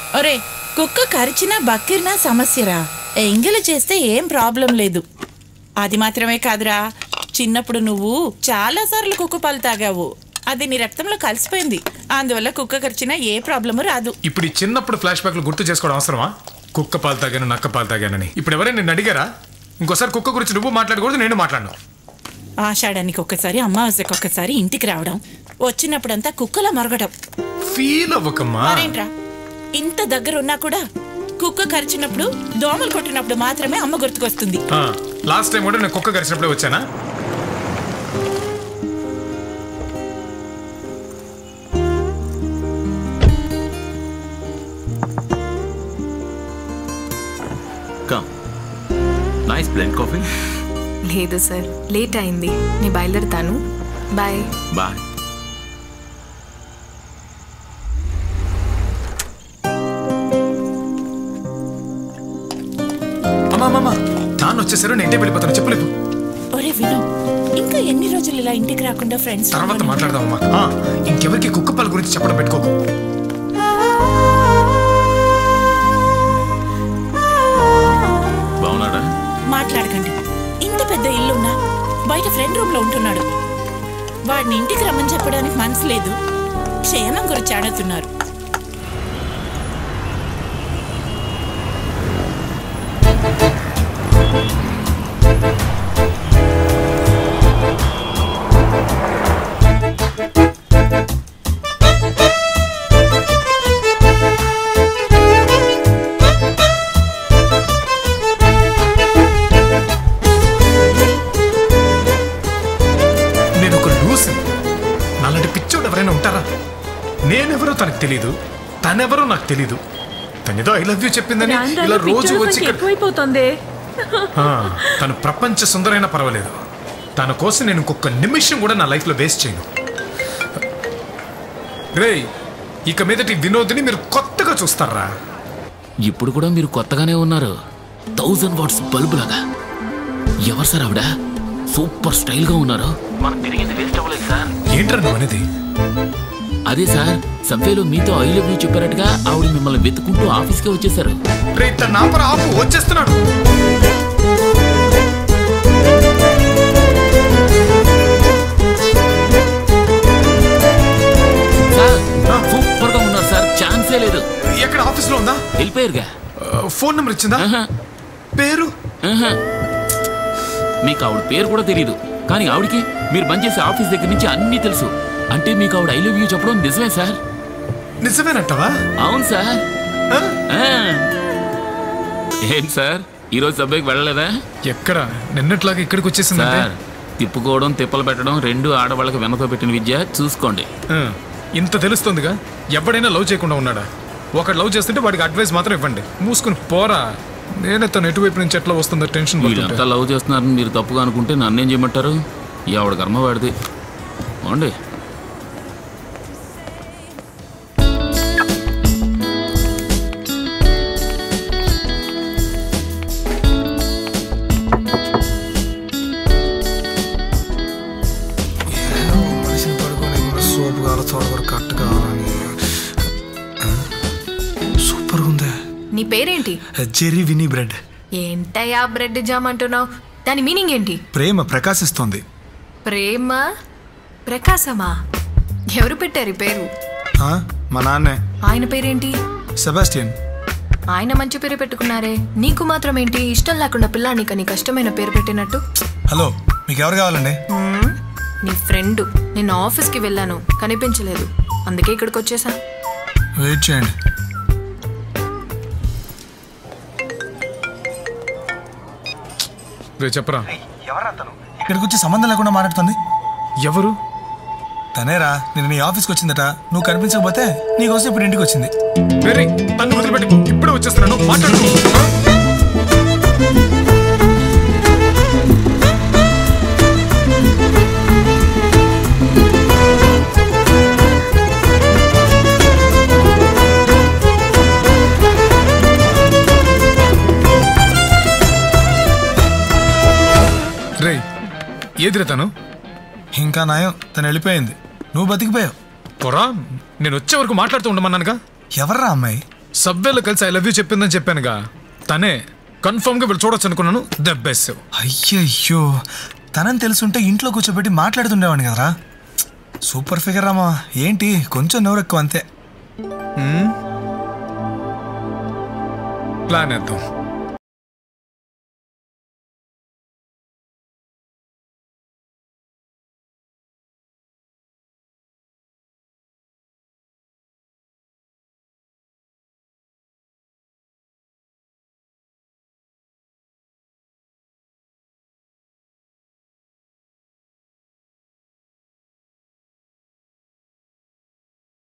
ఒరే కుక్క కరిచినా బక్కిరినా సమస్యరా ఎంగిలి చేస్తే ఏం ప్రాబ్లం లేదు అది మాత్రమే కాదురా చిన్నప్పుడు నువ్వు చాలా సార్లు కుక్క పాలు తాగావు అది నీ రక్తంలో కలిసిపోయింది అందువల్ల కుక్క కరిచినా ఏ ప్రాబ్లము రాదు ఇప్పుడు ఈ చిన్నప్పుడు ఫ్లాష్ బ్యాక్లు గుర్తు చేసుకోవడం అవసరమా కుక్క పాలు తాగాను నక్క పాలు తాగానని ఇప్పుడు ఎవరైనా నిన్ను అడిగారా ఇంకోసారి కుక్క గురించి నువ్వు మాట్లాడకూడదు నేను మాట్లాడను ఆషాఢానికి ఒక్కసారి అమావాస్యకి ఒక్కసారి ఇంటికి రావడం వచ్చినప్పుడంతా కుక్కలా మరగడం ఫీల్ అవ్వకమ్మా మరేంట్రా ఇంత దగ్గర ఉన్నా కూడా కుక్క కరిచినప్పుడు దోమలు కొట్టినప్పుడు మాత్రమే అమ్మ గుర్తుకొస్తుంది లాస్ట్ టైం కూడా నేను కుక్క కరిచినప్పుడే వచ్చానా కమ్ నైస్ బ్లెండ్ కాఫీ లేదు సార్ లేట్ అయింది నేను బయలుదేరుతాను బాయ్ బాయ్ అమ్మా అమ్మా నాన్న వచ్చేసారు నేను ఇంటికి వెళ్ళిపోతాను చెప్పలేదు ఒరే విను ఇంకా ఎన్ని రోజులు ఇలా ఇంటికి రాకుండా ఫ్రెండ్స్ తర్వాత మాట్లాడదామమ్మా ఆ, ఇంకెవరికి కుక్క పాల గురించి చెప్పడం పెట్టుకోకు బాగున్నాడా మాట్లాడకండి ఇంత పెద్ద ఇల్లున్నా బయట ఫ్రెండ్ రూమ్ లో ఉంటున్నాడు వాడిని ఇంటికి రమ్మని చెప్పడానికి మనసు లేదు క్షేమం గురించి అడుగుతున్నారు నేను ఒక లూసి నాలాంటి పిచ్చోడు ఎవరైనా ఉంటారా నేనెవరో తనకు తెలియదు తనెవరో నాకు తెలీదు తనేదో ఐ లవ్ యూ చెప్పిందని ఇలా రోజు వచ్చి ఇక్కడ ఎక్కువైపోతుంది ఆ, తను ప్రపంచ సుందరైనా పర్వాలేదు తన కోసం నేను ఇంకొక నిమిషం కూడా నా లైఫ్లో వేస్ట్ చేయను రే ఇక మీదటి వినోద్ని మీరు కొత్తగా చూస్తారా ఇప్పుడు కూడా మీరు కొత్తగానే ఉన్నారు థౌజండ్ వాట్స్ బల్బ్ లాగా ఎవరు సార్ ఆవిడ సూపర్ స్టైల్ గా ఉన్నారు మనం తిరిగింది వేస్ట్ అవ్వలేదు సార్ ఏంట్రా నువ్వు అనేది అదే సార్ సబ్వేలో మీతో ఐ లవ్ యూ చెప్పారట్టుగా ఆవిడ మిమ్మల్ని వెతుకుంటూ ఆఫీస్కే వచ్చేసారు రే తన నాపర ఆపు వచ్చేస్తున్నాడు సార్ సూపర్ గా ఉన్నారు సార్ ఛాన్సే లేదు ఎక్కడ ఆఫీస్లో ఉందా వెళ్ళిపోయారుగా ఫోన్ నెంబర్ ఇచ్చిందా పేరు మీకు ఆవిడ పేరు కూడా తెలియదు కానీ ఆవిడకి మీరు పనిచేసే ఆఫీస్ దగ్గర నుంచి అన్నీ తెలుసు అంటే మీకు ఆవిడ ఐ లవ్ యూ చెప్పడం నిజమే సార్ నిజమేనంటావా అవును సార్ ఆ. ఏం సార్ ఈరోజు సభ్యకి వెళ్ళలేదా ఎక్కడ నిన్నట్లాగా ఇక్కడికి వచ్చేసిందంటే సార్ తిప్పుకోవడం తిప్పలు పెట్టడం రెండు ఆడవాళ్ళకి వెనక పెట్టిన విద్య చూసుకోండి ఆ, ఇంత తెలుస్తుందిగా ఎవడైనా లవ్ చేయకుండా ఉన్నాడా ఒకడు లవ్ చేస్తుంటే వాడికి అడ్వైస్ మాత్రం ఇవ్వండి మూసుకుని పోరా నేనే తను ఎటువైపు నుంచి ఎట్లా వస్తుందో టెన్షన్ వీళ్ళంతా పడుతుంటే లవ్ చేస్తున్నారని మీరు తప్పుగా అనుకుంటే నన్నేం చేయమంటారు ఈ ఆవిడ కర్మ వాడిది పోండి మనిషిని పడుకొని సోపు కావాలి తోడవరకు కట్టు కావాలని సూపర్ ఉందే నీ పేరేంటి జెర్రీ వినీ బ్రెడ్ ఏంటయ్యా బ్రెడ్ జామ్ అంటున్నావు దాని మీనింగ్ ఏంటి ప్రేమ ప్రకాశిస్తోంది ప్రేమ ప్రకాశమా ఎవరు పెట్టారు ఈ పేరు ఆ, మా నాన్నే ఆయన పేరేంటి సెబాస్టియన్ ఆయన మంచి పేరు పెట్టుకున్నారే నీకు మాత్రం ఏంటి ఇష్టం లేకుండా పిల్లానికి నీ కష్టమైన పేరు పెట్టినట్టు హలో మీకు ఎవరు కావాలండి హ్మ్, నీ ఫ్రెండ్ నేను ఆఫీస్కి వెళ్ళాను కనిపించలేదు అందుకే ఇక్కడికి వచ్చేసా వెయిట్ చేయండి రే చెప్పరా ఇక్కడికి వచ్చి సంబంధం లేకుండా మాట్లాడుతుంది ఎవరు తనేరా నేను నీ ఆఫీస్కి వచ్చిందట నువ్వు కనిపించకపోతే నీకోసం ఇప్పుడు ఇంటికి వచ్చింది వేరే తను వదిలిపెట్టి ఇప్పుడే వచ్చేస్తున్నాను మాట్లాడు రే ఏదిరా తను ఇంకా నయం తను వెళ్ళిపోయింది నువ్వు బతికిపోయావు పొరా నేను వచ్చే వరకు మాట్లాడుతూ ఉండమన్నానుగా ఎవర్రా అమ్మాయి సబ్వేలో కలిసి ఐ లవ్ యూ చెప్పిందని చెప్పానుగా తనే కన్ఫర్మ్గా వీళ్ళు చూడొచ్చు అనుకున్నాను దెబ్బేసావు అయ్యయ్యో తనని తెలుసుంటే ఇంట్లో కూర్చోబెట్టి మాట్లాడుతుండేవాడిని కదరా సూపర్ ఫిగర్ రామా ఏంటి కొంచెం నోరెక్కువ అంతే ప్లాన్ వేద్దాం